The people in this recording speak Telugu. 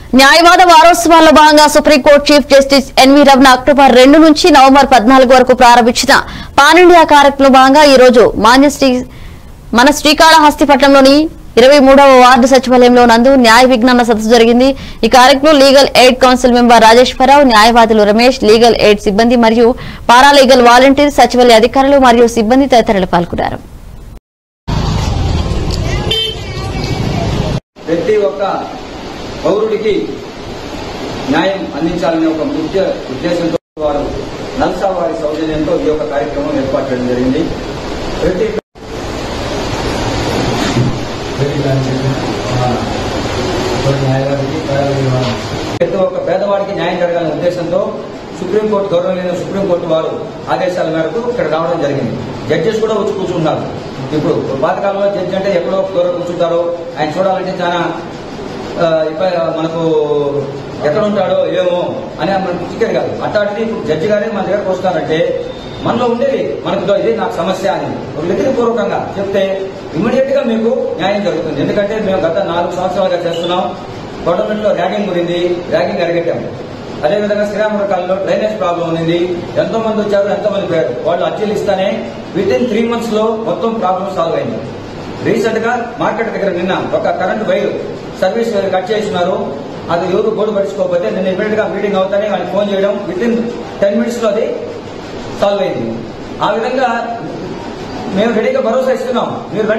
న్యాయవాద వారోత్సవాల్లో భాగంగా supreme court chief justice N V Ramana October రెండు నుంచి నవంబర్ పద్నాలుగు వరకు ప్రారంభించిన పాన్ ఇండియా కార్యక్రమంలో భాగంగా ఈ రోజు మాన్య శ్రీ మన శ్రీకాళహస్తిపట్నంలోని ఇరవై మూడవ వార్డు సచివాలయంలో నందు న్యాయ విజ్ఞాన సదస్సు జరిగింది ఈ కార్యక్రమంలో legal aid council member Rajeshwara Rao న్యాయవాదులు రమేష్ లీగల్ ఎయిడ్ సిబ్బంది మరియు పారాలీగల్ వాలంటీర్ సచివాలయ అధికారులు మరియు సిబ్బంది తదితరులు పాల్గొన్నారు ప్రతి ఒక్క పౌరుడికి న్యాయం అందించాలనే ఒక ముఖ్య ఉద్దేశంతో వారు నల్సా వారి సౌజన్యంతో ఈ యొక్క కార్యక్రమం ఏర్పాటు చేయడం జరిగింది ప్రతి ప్రతి ఒక్క పేదవాడికి న్యాయం జరగాలనే ఉద్దేశంతో సుప్రీంకోర్టు గౌరవనీయ సుప్రీంకోర్టు వారు ఆదేశాల మేరకు ఇక్కడ రావడం జరిగింది జడ్జెస్ కూడా వచ్చి కూర్చుంటారు ఇప్పుడు పాతకాలంలో జడ్జి అంటే ఎక్కడో దూరం కూర్చుంటారో ఆయన చూడాలంటే చాలా ఆ, ఇప్ప- మనకు ఎక్కడ ఉంటాడో ఏమో అని మనకు టికెట్ కాదు అట్లాంటిది ఇప్పుడు జడ్జి గారే మన దగ్గరకు వస్తారంటే మనలో ఉండేది మనకు ఇదో ఇది నాకు సమస్య అని ఒక వ్యతిరేకపూర్వకంగా చెప్తే ఇమీడియట్ గా మీకు న్యాయం జరుగుతుంది ఎందుకంటే మేము గత నాలుగు సంవత్సరాలుగా చేస్తున్నాం గవర్నమెంట్ లో ర్యాగింగ్ గురించి ర్యాగింగ్ అరిగట్టాము అదేవిధంగా శ్రీరాముల కాలంలో డ్రైనేజ్ ప్రాబ్లం ఉంది ఎంతో మంది వచ్చారు ఎంతో మంది పోయారు వాళ్ళు అర్జీలు ఇస్తానే విత్ ఇన్ త్రీ మంత్స్ లో మొత్తం ప్రాబ్లం సాల్వ్ అయింది రీసెంట్ గా మార్కెట్ దగ్గర నిన్న ఒక current wire service wire cut చేసినారు అది ఎవరు గోడు పడుచుకోకపోతే నేను ఇమీడియట్ గా మీటింగ్ అవుతానే వాళ్ళకి ఫోన్ చేయడం విత్ ఇన్ టెన్ మినిట్స్ లో అది సాల్వ్ అయింది ఆ విధంగా మేము రెడీగా భరోసా ఇస్తున్నాం మీరు